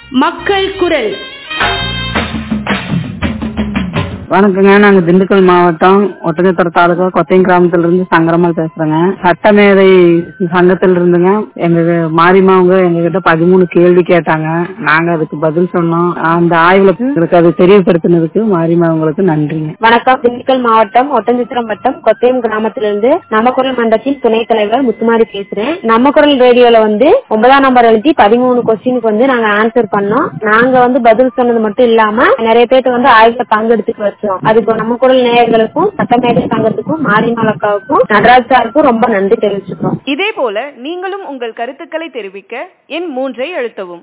மக்கள் குரல் வணக்கங்க நாங்க திண்டுக்கல் மாவட்டம் ஒட்டஞ்சத்திர தாலுகா கொத்தையம் கிராமத்துல இருந்து சங்கரமல் பேசுறேங்க சட்டமேதை சங்கத்துல இருந்துங்க எங்க மாரிமாவங்க எங்க கிட்ட பதிமூணு கேள்வி கேட்டாங்க நாங்க அதுக்கு பதில் சொன்னோம் அந்த ஆய்வுல எங்களுக்கு அது தெரியப்படுத்தினதுக்கு மாரிமாவங்களுக்கு நன்றிங்க வணக்கம் திண்டுக்கல் மாவட்டம் ஒட்டஞ்சித்திரம் வட்டம் கொத்தையம் கிராமத்திலிருந்து நம்ம குரல் மன்றத்தின் துணைத் தலைவர் முத்துமாரி பேசுறேன் நம்ம குரல் ரேடியோல வந்து ஒன்பதாம் நம்பர் எழுதி பதிமூணு கொஸ்டினுக்கு வந்து நாங்க ஆன்சர் பண்ணோம் நாங்க வந்து பதில் சொன்னது மட்டும் இல்லாம நிறைய பேருக்கு வந்து ஆய்வுல பங்கெடுத்துட்டு வச்சோம் அதுக்கு நம்ம குரல் நேயர்களுக்கும் சட்டமேதை சங்கத்துக்கும் மாரிமலக்காவுக்கும் நடராஜ் சாருக்கும் ரொம்ப நன்றி தெரிவிச்சுக்கிறோம் இதே போல நீங்களும் உங்கள் கருத்துக்களை தெரிவிக்க எண் மூன்றை அழுத்தவும்